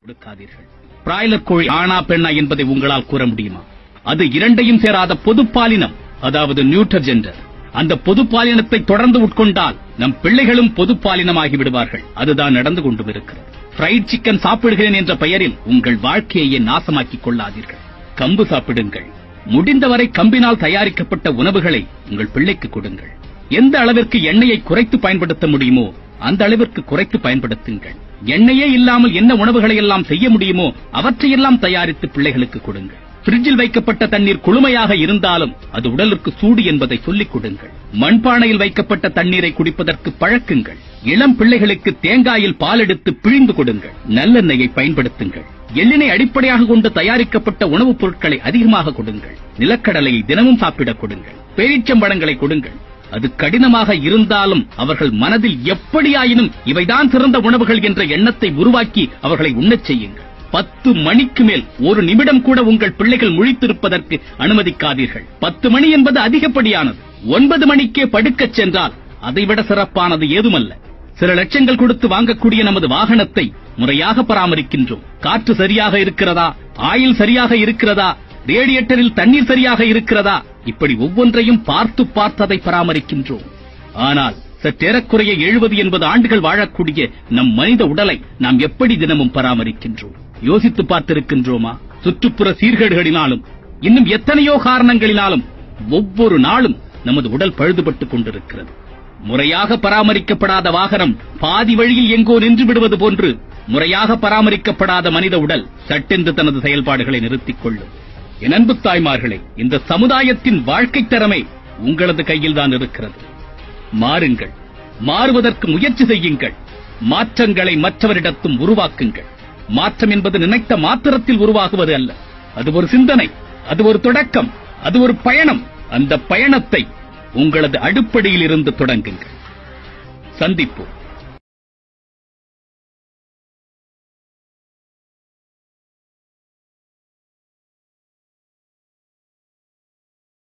கொடுக்காதீர்கள் broiler கோழி ஆணா பெண்ணா என்பதை உங்களால் கூற முடியுமா அது இரண்டையும் சேராத பொதுப்பாலினம் அதாவது நியூட்டர் ஜெண்டர் அந்த பொதுப்பாலினத்தை தொடர்ந்து உட்கொண்டால் நம் பிள்ளைகளும் பொதுப்பாலினமாகி விடுவார்கள் அதுதான் நடந்து கொண்டும் இருக்கிறது ஃப்ரைட் சிக்கன் சாப்பிடுகிறேன் என்ற பெயரில் உங்கள் வாழ்க்கையை நாசமாக்கிக் கொள்ளாதீர்கள் கம்பு சாப்பிடுங்கள் முடிந்தவரை கம்பினால் தயாரிக்கப்பட்ட உணவுகளை உங்கள் பிள்ளைக்கு கொடுங்கள் எந்த அளவிற்கு எண்ணெயை குறைத்து பயன்படுத்த முடியுமோ அந்த அளவிற்கு குறைத்து பயன்படுத்துங்கள் எண்ணெயே இல்லாமல் என்ன உணவுகளை எல்லாம் செய்ய முடியுமோ அவற்றையெல்லாம் தயாரித்து பிள்ளைகளுக்கு கொடுங்கள் பிரிட்ஜில் வைக்கப்பட்ட தண்ணீர் குளுமையாக இருந்தாலும் அது உடலுக்கு சூடு என்பதை சொல்லிக் கொடுங்கள் மண்பானையில் வைக்கப்பட்ட தண்ணீரை குடிப்பதற்கு பழக்குங்கள் இளம் பிள்ளைகளுக்கு தேங்காயில் பால் எடுத்து பிழிந்து கொடுங்கள் நல்லெண்ணெயை பயன்படுத்துங்கள் எள்ளினை அடிப்படையாக கொண்டு தயாரிக்கப்பட்ட உணவுப் பொருட்களை அதிகமாக கொடுங்கள் நிலக்கடலையை தினமும் சாப்பிடக் கொடுங்கள் பேரீச்சம்பழங்களை கொடுங்கள் அது கடினமாக இருந்தாலும் அவர்கள் மனதில் எப்படியாயினும் இவைதான் சிறந்த உணவுகள் என்ற எண்ணத்தை உருவாக்கி அவர்களை உண்ணச் செய்யுங்கள் பத்து மணிக்கு மேல் ஒரு நிமிடம் கூட உங்கள் பிள்ளைகள் முழித்திருப்பதற்கு அனுமதிக்காதீர்கள் பத்து மணி என்பது அதிகப்படியானது ஒன்பது மணிக்கே படுக்கச் சென்றால் அதைவிட சிறப்பானது ஏதுமல்ல சில லட்சங்கள் கொடுத்து வாங்கக்கூடிய நமது வாகனத்தை முறையாக பராமரிக்கின்றோம் காற்று சரியாக இருக்கிறதா ஆயில் சரியாக இருக்கிறதா ரேடியேட்டரில் தண்ணீர் சரியாக இருக்கிறதா இப்படி ஒவ்வொன்றையும் பார்த்து பார்த்து அதை பராமரிக்கின்றோம் ஆனால் சற்றேறக்குறைய எழுபது எண்பது ஆண்டுகள் வாழக்கூடிய நம் மனித உடலை நாம் எப்படி தினமும் பராமரிக்கின்றோம் யோசித்து பார்த்திருக்கின்றோமா சுற்றுப்புற சீர்கேடுகளினாலும் இன்னும் எத்தனையோ காரணங்களினாலும் ஒவ்வொரு நாளும் நமது உடல் பழுதுபட்டுக் கொண்டிருக்கிறது முறையாக பராமரிக்கப்படாத வாகனம் பாதி வழியில் எங்கோ நின்று விடுவது போன்று முறையாக பராமரிக்கப்படாத மனித உடல் சட்டென்று தனது செயல்பாடுகளை நிறுத்திக் கொள்ளும் என் அன்பு தாய்மார்களே இந்த சமுதாயத்தின் வாழ்க்கை திறமை உங்களது கையில் தான் இருக்கிறது மாறுங்கள் மாறுவதற்கு முயற்சி செய்யுங்கள் மாற்றங்களை மற்றவரிடத்தும் உருவாக்குங்கள் மாற்றம் என்பது நினைத்த மாத்திரத்தில் உருவாகுவது அல்ல அது ஒரு சிந்தனை அது ஒரு தொடக்கம் அது ஒரு பயணம் அந்த பயணத்தை உங்களது அடுப்படியில் இருந்து தொடங்குங்கள் சந்திப்போம்